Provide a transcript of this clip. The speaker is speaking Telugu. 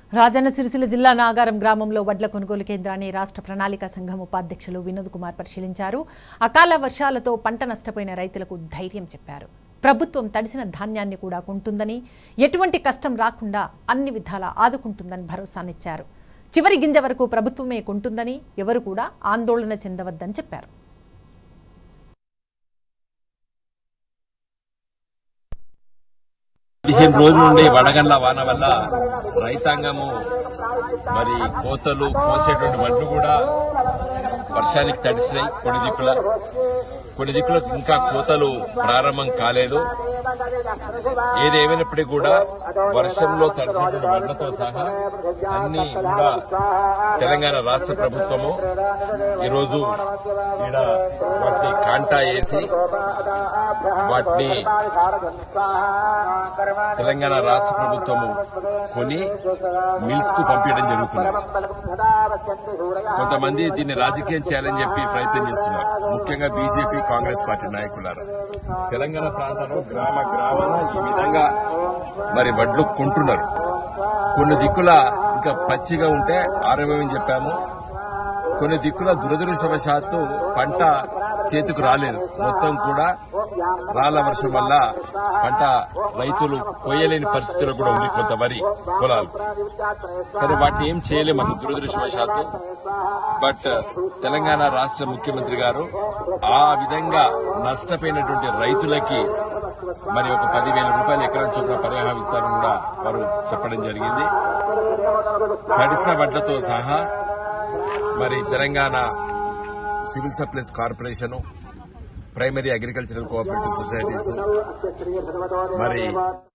రాజన్న సిరిసిల్ల జిల్లా నాగారం గ్రామంలో వడ్ల కొనుగోలు కేంద్రాన్ని రాష్ట్ర ప్రణాళిక సంఘం ఉపాధ్యక్షులు వినోద్ కుమార్ పరిశీలించారు అకాల వర్షాలతో పంట నష్టపోయిన రైతులకు ధైర్యం చెప్పారు ప్రభుత్వం తడిసిన ధాన్యాన్ని కూడా కొంటుందని ఎటువంటి కష్టం రాకుండా అన్ని విధాలా ఆదుకుంటుందని భరోసానిచ్చారు చివరి గింజ వరకు ప్రభుత్వమే కొంటుందని ఎవరు కూడా ఆందోళన చెందవద్దని చెప్పారు పదిహేను రోజుల నుండి వడగళ్ల వాన వల్ల రైతాంగము మరి కోతలు కోసేటువంటి వడ్లు కూడా వర్షానికి తడిసినాయి కొన్ని దిక్కుల కొన్ని దిక్కులకు ఇంకా కోతలు ప్రారంభం కాలేదు ఏది ఏమైనప్పటికీ కూడా వర్షంలో తడిసినటువంటి వడ్లతో సహా అన్ని కూడా తెలంగాణ రాష్ట్ర ప్రభుత్వము ఈరోజు ఈడ వాటి కాంటా వేసి వాటిని తెలంగాణ రాష్ట్ర ప్రభుత్వము కొని మిల్స్ కు పంపించడం జరుగుతుంది కొంతమంది దీన్ని రాజకీయం చేయాలని చెప్పి ప్రయత్నం చేస్తున్నారు ముఖ్యంగా బీజేపీ కాంగ్రెస్ పార్టీ నాయకులారా తెలంగాణ ప్రాంతంలో గ్రామ గ్రామాన ఈ విధంగా మరి వడ్లు కొంటున్నారు కొన్ని దిక్కుల ఇంకా పచ్చిగా ఉంటే ఆరోగ్యం చెప్పాము కొన్ని దిక్కుల దురదృష్టవశాత్తు పంట చేతికి రాలేదు మొత్తం కూడా రాళ్ల వర్షం వల్ల పంట రైతులు కొయ్యలేని పరిస్థితిలో కూడా ఉంది కొంత వరి పొలాలు సరే వాటిని ఏం చేయలేము మనం దురదృష్టవశాత్తు బట్ తెలంగాణ రాష్ట్ర ముఖ్యమంత్రి గారు ఆ విధంగా నష్టపోయినటువంటి రైతులకి మరి ఒక పదివేల రూపాయలు ఎకరం చొప్పున పరిహారం ఇస్తారని కూడా వారు చెప్పడం జరిగింది తడిసిన వడ్లతో సహా మరి Telangana civil supplies corporation primary agricultural cooperative societies మరి